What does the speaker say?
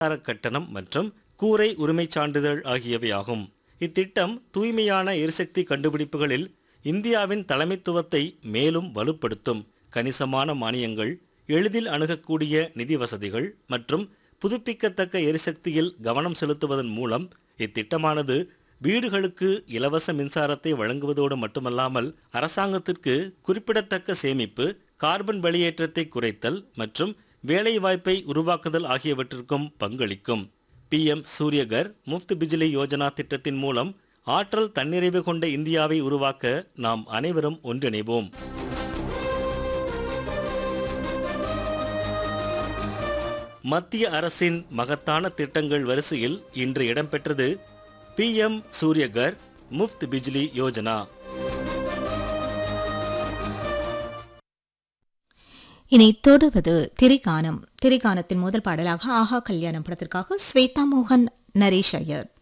மின்சார கட்டணம் மற்றும் கூரை உரிமைச் சான்றிதழ் ஆகியவை ஆகும் இத்திட்டம் தூய்மையான எரிசக்தி கண்டுபிடிப்புகளில் இந்தியாவின் தலைமைத்துவத்தை மேலும் வலுப்படுத்தும் கணிசமான மானியங்கள் எளிதில் அணுகக்கூடிய நிதி வசதிகள் மற்றும் புதுப்பிக்கத்தக்க எரிசக்தியில் கவனம் செலுத்துவதன் மூலம் இத்திட்டமானது வீடுகளுக்கு இலவச மின்சாரத்தை வழங்குவதோடு மட்டுமல்லாமல் அரசாங்கத்திற்கு குறிப்பிடத்தக்க சேமிப்பு கார்பன் வெளியேற்றத்தை குறைத்தல் மற்றும் வேலைவாய்ப்பை உருவாக்குதல் ஆகியவற்றிற்கும் பங்களிக்கும் பிஎம் சூரியகர் முஃப்த் பிஜிலி யோஜனா திட்டத்தின் மூலம் ஆற்றல் தன்னிறைவு கொண்ட இந்தியாவை உருவாக்க நாம் அனைவரும் ஒன்றிணைவோம் மத்திய அரசின் மகத்தான திட்டங்கள் வரிசையில் இன்று இடம்பெற்றது பிஎம் சூரியகர் முஃப்த் பிஜ்லி யோஜனா இனி தொடர்வது திரைக்கானம் திரைக்கானத்தின் முதல் பாடலாக ஆஹா கல்யாணம் படத்திற்காக ஸ்வேதா மோகன் நரேஷ் ஐயர்